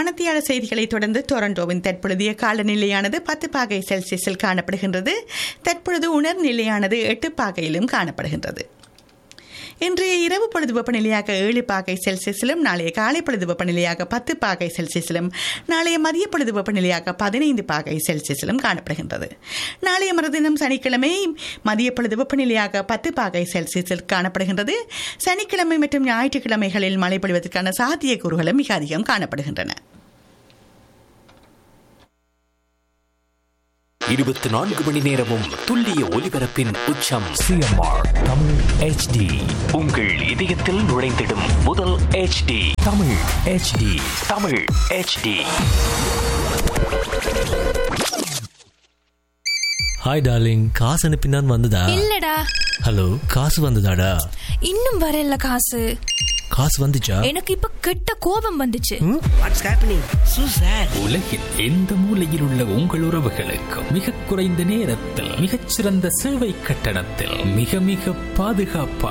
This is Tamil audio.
மணத்தியாள செய்திகளை தொடர்ந்து டொரண்டோவின் தற்பொழுதைய காலநிலையானது பத்து பாகை செல்சியஸில் காணப்படுகின்றது தற்பொழுது உணர் நிலையானது எட்டு பாகையிலும் காணப்படுகின்றது இன்றைய இரவு பொழுது வெப்பநிலையாக ஏழு பாகை செல்சியஸிலும் நாளைய காலை பொழுது வெப்பநிலையாக பத்து பாகை செல்சியஸிலும் நாளைய மதிய பொழுது வெப்பநிலையாக பதினைந்து பாகை செல்சியஸிலும் காணப்படுகின்றது நாளைய மறுதினம் சனிக்கிழமை மதிய பொழுது வெப்பநிலையாக பத்து பாகை செல்சியஸில் காணப்படுகின்றது சனிக்கிழமை மற்றும் ஞாயிற்றுக்கிழமைகளில் மழை பொழிவதற்கான சாத்தியக்கூறுகளும் மிக அதிகம் காணப்படுகின்றன இருபத்தி நான்கு மணி நேரமும் துல்லிய ஒலிபரப்பின் உச்சம் சிஎம்ஆர் தமிழ் ஹெச்டி உங்கள் இதயத்தில் நுழைந்திடும் முதல் HD Tamil HD Tamil HD hi darling காசு அனுப்பினான் வந்ததா இல்லடா ஹலோ காசு வந்ததாடா இன்னும் வரல காசு காசு வந்துச்சா எனக்கு இப்ப கெட்ட கோபம் வந்துச்சு வாட்ஸ் ஹேப்பனிங் சூ சார் உலகில் எந்த மூலையில் உள்ள உங்கள் உறவுகளுக்கும் மிக குறைந்த நேரத்தில் மிகச்சிறந்த சேவை கட்டணத்தில் மிக மிக பாதுகாப்பாக